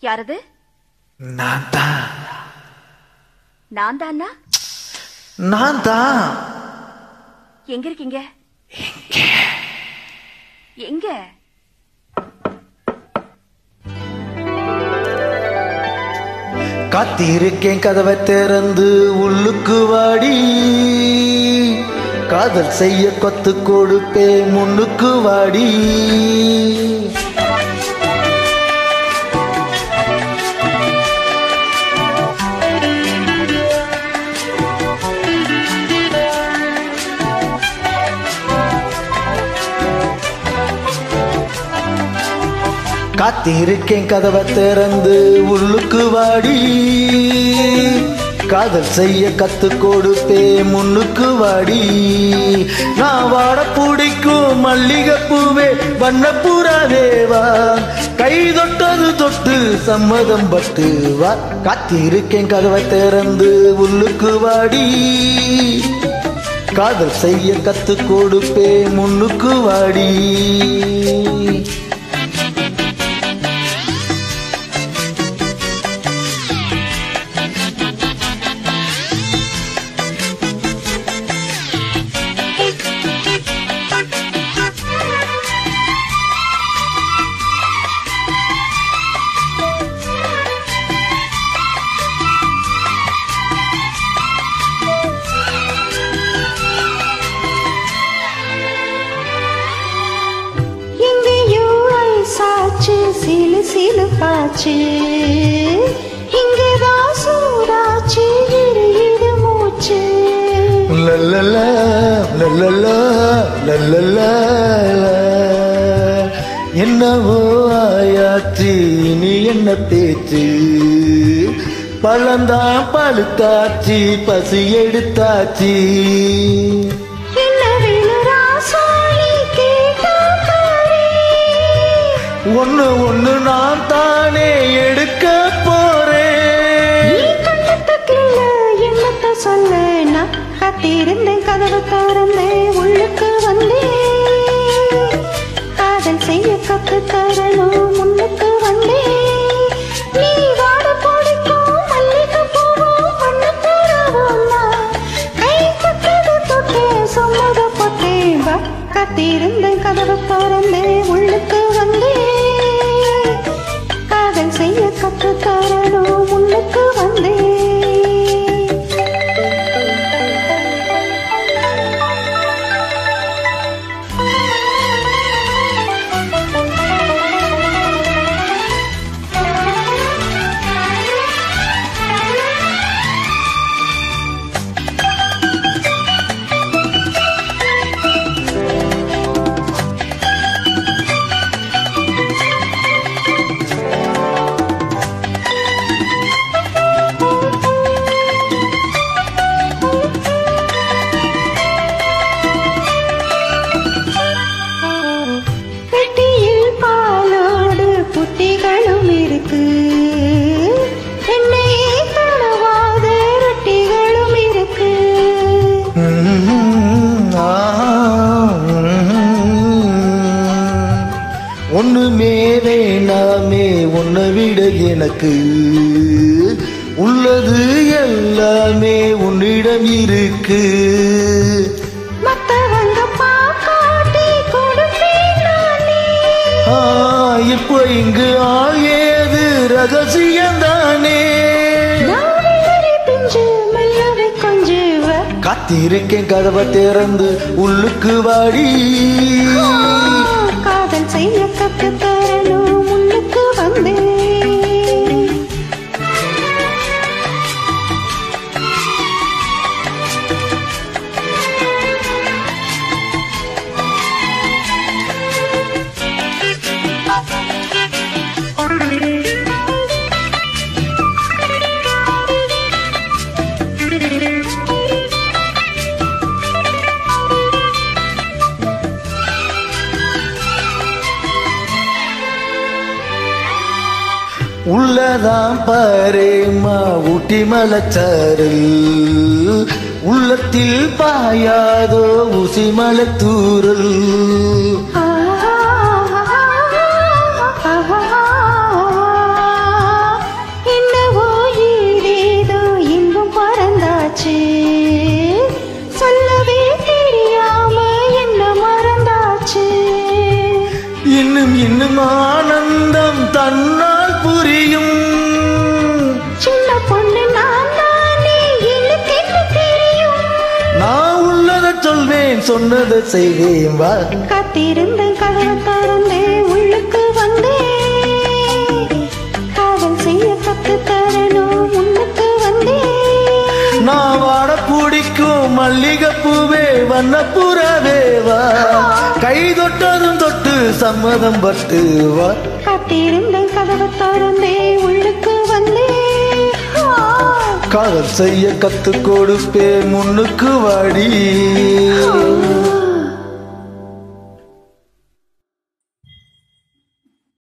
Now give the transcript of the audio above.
யாரது நான் தான் நான் தானா நான் தான் எங்க இருக்கீங்க எங்க காத்திருக்கேன் கதவை திறந்து உள்ளுக்கு வாடி காதல் செய்ய கொத்து கொடுப்பே முன்னுக்கு வாடி காத்திருக்கேன் கதவை திறந்து உள்ளுக்கு வாடி காதல் செய்ய கத்து கொடுப்பே முன்னுக்கு வாடி நான் வாட பிடிக்கும் மல்லிகைப்பூவே வண்ணப்பூராவே வா கை தொட்டது தொட்டு சம்மதம் பட்டு வா காத்திருக்கேன் கதவை திறந்து உள்ளுக்கு வாடி காதல் செய்ய கத்து கொடுப்பே முன்னுக்கு வாடி எங்கேயோ ஐசாச்சு சிலு சிலு பாச்சு இங்கதான் சூடாச்சு இரு இரு மூச்சு லல்லலா, லல்லலா, லல்லலா. என்னவோ ஆயாச்சு நீ என்ன பேச்சு பழந்தான் பழுத்தாச்சு பசி எடுத்தாச்சு என்ன வேணும் ராசாளி கேட்டா பாரு ஒண்ணு ஒண்ணு நான் தானே எடுக்க போறேன் நீ கண்ணத்துக்குள்ள என்னத்த சொல்ல நான் காத்திருந்தேன் கதவு திறந்தேன் உள்ளுக்கு வந்தேன் காதல் செய்ய கத்து தரணும் முன்னுக்கு வந்தேன் நீ வாட பிடிக்கும் மல்லிகை பூவும் பண்ண தரவும் நான் கை கொட்டது தொட்டே சம்மதப்பட்டேன் வா காத்திருந்தேன் கதவு திறந்தேன் உள்ளுக்கு வந்தேன் காதல் செய்ய கத்து தரணும் முன்னுக்கு வந்தேன் பெட்டியில் பாலோடு புட்டிகளும் இருக்கு எண்ணெயை தடவாத ரொட்டிகளும் இருக்கு ம்ம், ஆ, ம்ம். ஒண்ணுமே வேணாமே உன்னை விட எனக்கு உள்ளது எல்லாமே உன்னிடம் இருக்கு மத்தவங்க பாக்காட்டி கொடுப்பேன் நானே ஆ, இப்போ இங்கு ஆள் ஏது ரகசியம்தானே நான் வெள்ளரி பிஞ்சு மெல்லவை கொஞ்சுவ காத்திருக்கேன் கதவை திறந்து உள்ளுக்கு வாடி காதல் செய்ய கத்து தரணும் முன்னுக்கு வந்தேன் உள்ளதாம் பாரேம்மா ஊட்டி மலச்சாரல் உள்ளத்தில் பாயாதோ ஊசி மலத்தூரல் சொல்வேன் சொன்னதை செய்வேன் வா காத்திருந்த கதவை திறந்தே உள்ளுக்கு வந்தே காதல் செய்ய கத்து தரணும் முன்னுக்கு வந்தே நான் வாட பிடிக்கும் மல்லிகைப்பூவே வண்ணப்புறவே வா கை தொட்டதும் தொட்டு சம்மதம் பட்டு வா காத்திருந்த கதவை திறந்தே உள்ளுக்கு வந்தே ஆ. காதல் செய்ய கத்து கொடுப்பே முன்னுக்கு வாடி